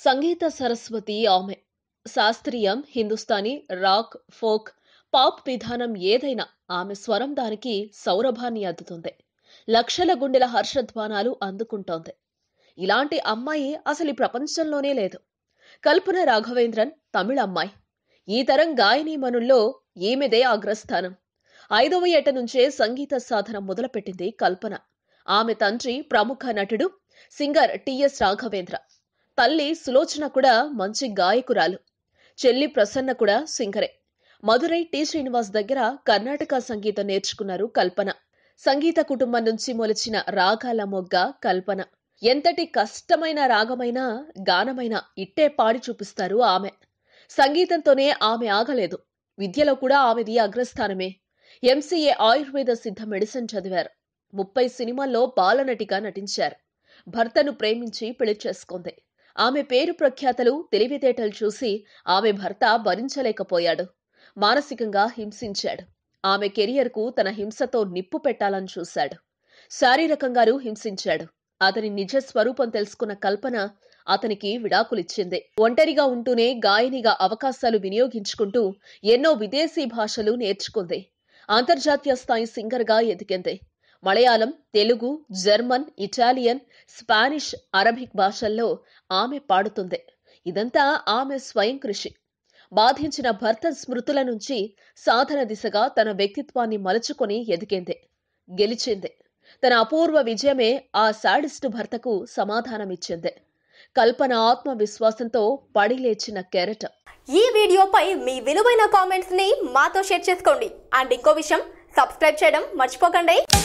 సంగీత సరస్వతి ఆమె శాస్త్రీయం Hindustani rock folk pop విధానం ఏదైనా ఆమె స్వరం దానికి సౌరభాన్ని అద్దుతుంది లక్షల గుండెల హర్షధ్వానాలు అందుకుంటోంది ఇలాంటి అమ్మాయి అసలు ఈ ప్రపంచంలోనే లేదు కల్పన రాఘవేంద్రన్ తమిళ అమ్మాయి ఈ తరం గాయనీమణుల్లో ఈమెదే అగ్రస్థానం ఐదవ ఏట నుంచే సంగీత సాధన మొదలుపెట్టింది కల్పన ఆమె తండ్రి ప్రముఖ నటుడు సింగర్ టిఎస్ రాఘవేంద్ర తల్లి సులోచన కూడా మంచి గాయకురాలు చెల్లి ప్రసన్న కూడా సింగరే మధురై టి శ్రీనివాస్ దగ్గర కర్ణాటక సంగీతం నేర్చుకున్నారు కల్పన సంగీత కుటుంబం నుంచి మొలిచిన రాగాల మొగ్గ కల్పన ఎంతటి కష్టమైన రాగమైనా గానమైన ఇట్టే పాడి చూపిస్తారు ఆమె సంగీతంతోనే ఆమె ఆగలేదు విద్యలో కూడా ఆమెది అగ్రస్థానమే ఎంసీఏ ఆయుర్వేద సిద్ధ మెడిసిన్ చదివారు ముప్పై సినిమాల్లో బాలనటిగా నటించారు భర్తను ప్రేమించి పెళ్లి చేసుకుంది ఆమె పేరు ప్రఖ్యాతలు తెలివితేటలు చూసి ఆమె భర్త భరించలేకపోయాడు మానసికంగా హింసించాడు ఆమె కెరియర్కు తన హింసతో నిప్పు పెట్టాలని చూశాడు శారీరకంగానూ హింసించాడు అతని నిజ స్వరూపం తెలుసుకున్న కల్పన అతనికి విడాకులిచ్చింది ఒంటరిగా ఉంటూనే గాయనిగా అవకాశాలు వినియోగించుకుంటూ ఎన్నో విదేశీ భాషలు నేర్చుకుంది అంతర్జాతీయ స్థాయి సింగర్గా ఎదిగింది Malayalam Telugu German Italian Spanish Arabic భాషల్లో ఆమె పాడుతుంది ఇదంతా ఆమె స్వయం కృషి బాధించిన భర్త స్మృతుల నుంచి సాధన దిశగా తన వ్యక్తిత్వాన్ని మలుచుకొని ఎదిగింది గెలిచింది తన అపూర్వ విజయమే ఆ సాడిస్టు భర్తకు సమాధానమిచ్చింది కల్పన ఆత్మవిశ్వాసంతో పడి లేచిన కెరట ఈ వీడియోపై మీ విలువైన కామెంట్స్ ని మాతో షేర్ చేసుకోండి అండ్ ఇంకో విషయం సబ్స్క్రైబ్ చేయడం మర్చిపోకండి